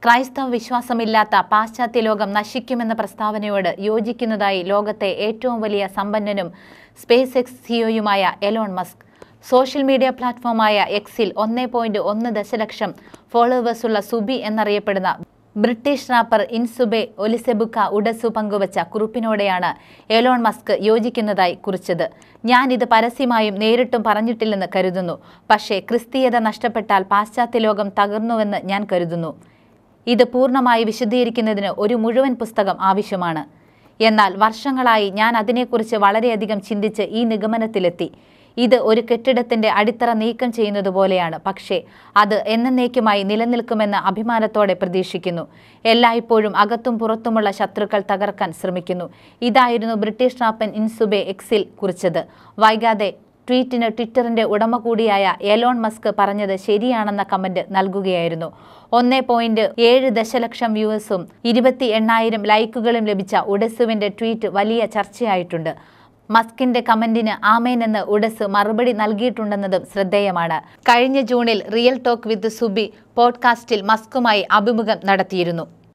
ക്രൈസ്തവ വിശ്വാസമില്ലാത്ത പാശ്ചാത്യ ലോകം നശിക്കുമെന്ന പ്രസ്താവനയോട് യോജിക്കുന്നതായി ലോകത്തെ ഏറ്റവും വലിയ സമ്പന്നനും സ്പേസ് എക്സ് സിഒയുമായ എലോൺ മസ്ക് സോഷ്യൽ മീഡിയ പ്ലാറ്റ്ഫോമായ എക്സിൽ ഒന്നേ പോയിന്റ് ഒന്ന് ദശലക്ഷം ഫോളോവേഴ്സുള്ള സുബി എന്നറിയപ്പെടുന്ന ബ്രിട്ടീഷ് റാപ്പർ ഇൻസുബെ ഒലിസെബുക്ക ഉഡസു പങ്കുവച്ച കുറിപ്പിനോടെയാണ് എലോൺ മസ്ക് യോജിക്കുന്നതായി കുറിച്ചത് ഞാൻ ഇത് പരസ്യമായും നേരിട്ടും പറഞ്ഞിട്ടില്ലെന്ന് കരുതുന്നു പക്ഷേ ക്രിസ്തീയത നഷ്ടപ്പെട്ടാൽ പാശ്ചാത്യ ലോകം തകർന്നുവെന്ന് ഞാൻ കരുതുന്നു ഇത് പൂർണ്ണമായി വിശദീകരിക്കുന്നതിന് ഒരു മുഴുവൻ പുസ്തകം ആവശ്യമാണ് എന്നാൽ വർഷങ്ങളായി ഞാൻ അതിനെക്കുറിച്ച് വളരെയധികം ചിന്തിച്ച് ഈ നിഗമനത്തിലെത്തി ഇത് ഒരു കെട്ടിടത്തിന്റെ അടിത്തറ നീക്കം ചെയ്യുന്നത് പോലെയാണ് പക്ഷേ അത് എന്നേക്കുമായി നിലനിൽക്കുമെന്ന അഭിമാനത്തോടെ പ്രതീക്ഷിക്കുന്നു എല്ലായ്പ്പോഴും അകത്തും പുറത്തുമുള്ള ശത്രുക്കൾ തകർക്കാൻ ശ്രമിക്കുന്നു ഇതായിരുന്നു ബ്രിട്ടീഷ് റാപ്പൻ ഇൻസുബെ എക്സിൽ കുറിച്ചത് വൈകാതെ ട്വീറ്റിന് ട്വിറ്ററിന്റെ ഉടമ കൂടിയായ എലോൺ മസ്ക് പറഞ്ഞത് ശരിയാണെന്ന കമന്റ് നൽകുകയായിരുന്നു ഒന്നേ പോയിന്റ് ഏഴ് ദശലക്ഷം വ്യൂവേഴ്സും ഇരുപത്തി എണ്ണായിരം ലൈക്കുകളും ലഭിച്ച ഉഡസുവിന്റെ ട്വീറ്റ് വലിയ ചർച്ചയായിട്ടുണ്ട് മസ്കിന്റെ കമന്റിന് ആമേൻ എന്ന് ഉഡസ് മറുപടി നൽകിയിട്ടുണ്ടെന്നതും ശ്രദ്ധേയമാണ് കഴിഞ്ഞ ജൂണിൽ റിയൽ ടോക്ക് വിത്ത് സുബി പോഡ്കാസ്റ്റിൽ മസ്കുമായി അഭിമുഖം നടത്തിയിരുന്നു